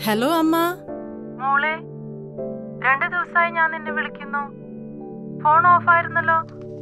Hello അമ്മ മോളെ രണ്ട് ദിവസമായി ഞാൻ നിന്നെ വിളിക്കുന്നു ഫോൺ ഓഫ് ആയിരുന്നല്ലോ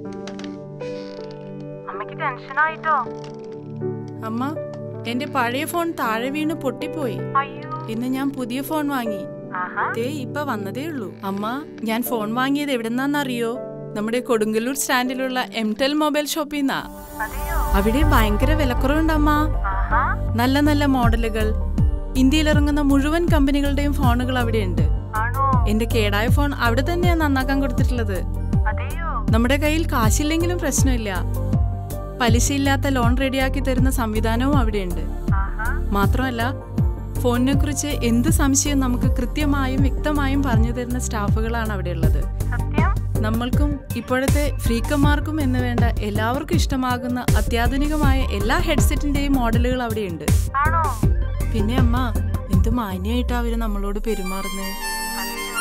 അമ്മയ്ക്ക് ടെൻഷനായിട്ടോ അമ്മ എന്റെ പഴയ ഫോൺ താഴെ വീണ് പൊട്ടിപ്പോയി അയ്യോ ഇന്ന് ഞാൻ പുതിയ ഫോൺ വാങ്ങി ആഹാ ദേ ഇപ്പൊ വന്നതേ ഉള്ളൂ അമ്മ ഞാൻ ഫോൺ വാങ്ങിയത് എവിടെന്നാന്നറിയോ നമ്മുടെ കൊടുങ്ങല്ലൂർ സ്റ്റാൻഡിലുള്ള എംടെൽ മൊബൈൽ ഷോപ്പിൽ നിന്നാ അതെയോ അവിടെ ഭയങ്കര വിലക്കുറവുണ്ടമ്മ ആഹാ നല്ല നല്ല മോഡലുകൾ ഇന്ത്യയിൽ ഇറങ്ങുന്ന മുഴുവൻ കമ്പനികളുടെയും ഫോണുകൾ അവിടെയുണ്ട് ആണോ എന്റെ കേടായ ഫോൺ അവിടെ തന്നെയാ നന്നാക്കാൻ കൊടുത്തിട്ടുള്ളത് അതെയോ നമ്മുടെ കയ്യിൽ കാശില്ലെങ്കിലും പ്രശ്നമില്ല പലിശയില്ലാത്ത ലോൺ റെഡിയാക്കി തരുന്ന സംവിധാനവും അവിടെയുണ്ട് ആഹാ മാത്രമല്ല ഫോണിനെ കുറിച്ച് എന്ത് സംശയവും നമുക്ക് കൃത്യമായും വ്യക്തമായും പറഞ്ഞു തരുന്ന സ്റ്റാഫുകളാണ് അവിടെയുള്ളത് സത്യം നമ്മൾക്കും ഇപ്പോഴത്തെ ഫ്രീക്കന്മാർക്കും എന്ന് വേണ്ട എല്ലാവർക്കും ഇഷ്ടമാകുന്ന അത്യാധുനികമായ എല്ലാ ഹെഡ്സെറ്റിന്റെയും മോഡലുകൾ അവിടെയുണ്ട് ആണോ പിന്നെ അമ്മ എന്ത് മാന്യമായിട്ടാ അവര് നമ്മളോട് പെരുമാറുന്നത് അതെയോ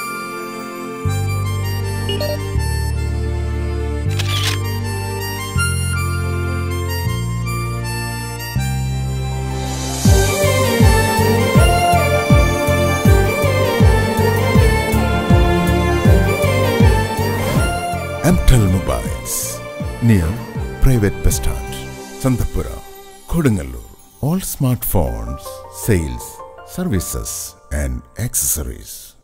Amtel Mobiles near Private Bus Stand, Santapura, Kodangallur. All smartphones, sales, services and accessories.